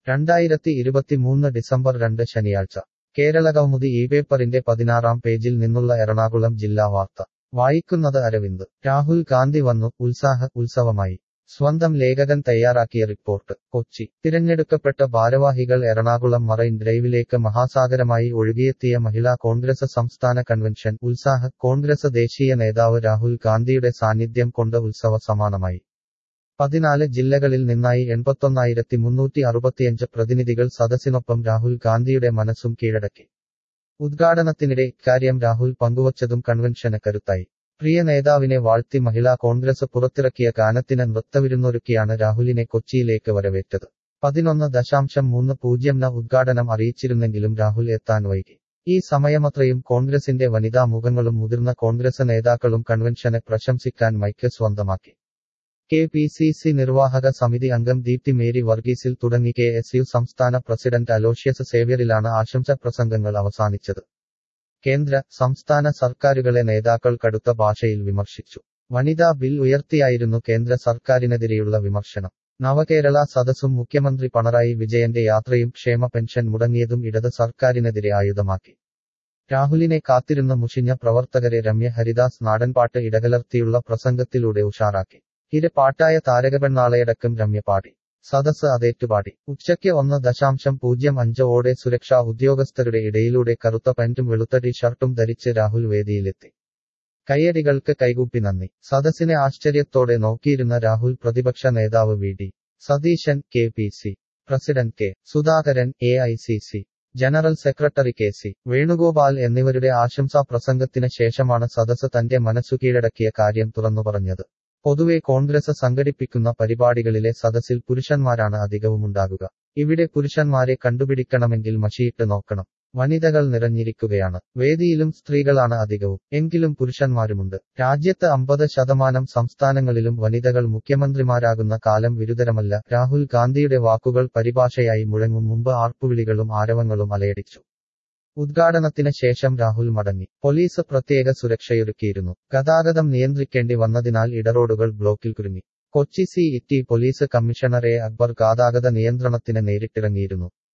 രണ്ടായിരത്തി ഇരുപത്തിമൂന്ന് ഡിസംബർ രണ്ട് ശനിയാഴ്ച കേരളകൗമുദി ഈ പേപ്പറിന്റെ പതിനാറാം പേജിൽ നിന്നുള്ള എറണാകുളം ജില്ലാ വാർത്ത വായിക്കുന്നത് അരവിന്ദ് രാഹുൽ ഗാന്ധി വന്നു ഉത്സാഹ ഉത്സവമായി സ്വന്തം ലേഖകൻ തയ്യാറാക്കിയ റിപ്പോർട്ട് കൊച്ചി തിരഞ്ഞെടുക്കപ്പെട്ട ഭാരവാഹികൾ എറണാകുളം മറൈൻ ഡ്രൈവിലേക്ക് മഹാസാഗരമായി ഒഴുകിയെത്തിയ മഹിളാ കോൺഗ്രസ് സംസ്ഥാന കൺവെൻഷൻ ഉത്സാഹ കോൺഗ്രസ് ദേശീയ നേതാവ് രാഹുൽ ഗാന്ധിയുടെ സാന്നിധ്യം കൊണ്ട് ഉത്സവ സമാനമായി പതിനാല് ജില്ലകളിൽ നിന്നായി എൺപത്തൊന്നായിരത്തി മുന്നൂറ്റി അറുപത്തിയഞ്ച് പ്രതിനിധികൾ സദസ്സിനൊപ്പം രാഹുൽ ഗാന്ധിയുടെ മനസ്സും കീഴടക്കി ഉദ്ഘാടനത്തിനിടെ ഇക്കാര്യം രാഹുൽ പങ്കുവച്ചതും കൺവെൻഷന് കരുത്തായി പ്രിയ നേതാവിനെ വാഴ്ത്തി മഹിളാ കോൺഗ്രസ് പുറത്തിറക്കിയ ഗാനത്തിന് നൃത്തവിരുന്നൊരുക്കിയാണ് രാഹുലിനെ കൊച്ചിയിലേക്ക് വരവേറ്റത് പതിനൊന്ന് ദശാംശം മൂന്ന് പൂജ്യം ന ഉദ്ഘാടനം അറിയിച്ചിരുന്നെങ്കിലും രാഹുൽ എത്താൻ വൈകി ഈ സമയമത്രയും കോൺഗ്രസിന്റെ വനിതാ മുഖങ്ങളും മുതിർന്ന കോൺഗ്രസ് നേതാക്കളും കൺവെൻഷനെ പ്രശംസിക്കാൻ മൈക്ക് സ്വന്തമാക്കി കെ പി സി സി നിർവാഹക സമിതി അംഗം ദീപ്തി മേരി വർഗീസിൽ തുടങ്ങി കെ എസ് യു സംസ്ഥാന പ്രസിഡന്റ് അലോഷ്യസ് സേവ്യറിലാണ് ആശംസ പ്രസംഗങ്ങൾ അവസാനിച്ചത് കേന്ദ്ര സംസ്ഥാന സർക്കാരുകളെ നേതാക്കൾ കടുത്ത ഭാഷയിൽ വിമർശിച്ചു വനിതാ ബിൽ ഉയർത്തിയായിരുന്നു കേന്ദ്ര സർക്കാരിനെതിരെയുള്ള വിമർശനം നവകേരള സദസ്സും മുഖ്യമന്ത്രി പിണറായി വിജയന്റെ യാത്രയും ക്ഷേമ പെൻഷൻ മുടങ്ങിയതും ഇടത് സർക്കാരിനെതിരെ ആയുധമാക്കി രാഹുലിനെ കാത്തിരുന്ന മുഷിഞ്ഞ പ്രവർത്തകരെ രമ്യ ഹരിദാസ് നാടൻപാട്ട് ഇടകലർത്തിയുള്ള പ്രസംഗത്തിലൂടെ ഉഷാറാക്കി ഇരു പാട്ടായ താരകപെണ്ണാളയടക്കം രമ്യ പാടി സദസ് അതേറ്റുപാടി ഉച്ചയ്ക്ക് ഒന്ന് ദശാംശം പൂജ്യം അഞ്ച് ഓടെ സുരക്ഷാ ഉദ്യോഗസ്ഥരുടെ ഇടയിലൂടെ കറുത്ത പാന്റും വെളുത്ത ടീ ഷർട്ടും ധരിച്ച് രാഹുൽ വേദിയിലെത്തി കയ്യടികൾക്ക് കൈകൂപ്പി നന്ദി സദസ്സിനെ ആശ്ചര്യത്തോടെ നോക്കിയിരുന്ന രാഹുൽ പ്രതിപക്ഷ നേതാവ് V D Satheesan K P C president K Sudhakaran A I C C general secretary K C Venugopal എന്നിവരുടെ ആശംസാ പ്രസംഗത്തിന് ശേഷമാണ് സദസ് തന്റെ മനസ്സു കീഴടക്കിയ കാര്യം തുറന്നു പറഞ്ഞത് പൊതുവെ കോൺഗ്രസ് സംഘടിപ്പിക്കുന്ന പരിപാടികളിലെ സദസ്സിൽ പുരുഷന്മാരാണ് അധികവുമുണ്ടാകുക ഇവിടെ പുരുഷന്മാരെ കണ്ടുപിടിക്കണമെങ്കിൽ മഷിയിട്ട് നോക്കണം വനിതകൾ നിറഞ്ഞിരിക്കുകയാണ് വേദിയിലും സ്ത്രീകളാണ് അധികവും എങ്കിലും പുരുഷന്മാരുമുണ്ട് രാജ്യത്ത് അമ്പത് ശതമാനം സംസ്ഥാനങ്ങളിലും വനിതകൾ മുഖ്യമന്ത്രിമാരാകുന്ന കാലം വിരുദ്ധരമല്ല രാഹുൽ ഗാന്ധിയുടെ വാക്കുകൾ പരിഭാഷയായി മുഴങ്ങും മുമ്പ് ആർപ്പുവിളികളും ആരവങ്ങളും അലയടിച്ചു ഉദ്ഘാടനത്തിന് ശേഷം രാഹുൽ മടങ്ങി പോലീസ് പ്രത്യേക സുരക്ഷയൊരുക്കിയിരുന്നു ഗതാഗതം നിയന്ത്രിക്കേണ്ടി വന്നതിനാൽ ഇടറോഡുകൾ ബ്ലോക്കിൽ കുരുങ്ങി കൊച്ചി സി ഇറ്റി പോലീസ് കമ്മീഷണറെ അക്ബർ ഗതാഗത നിയന്ത്രണത്തിന് നേരിട്ടിറങ്ങിയിരുന്നു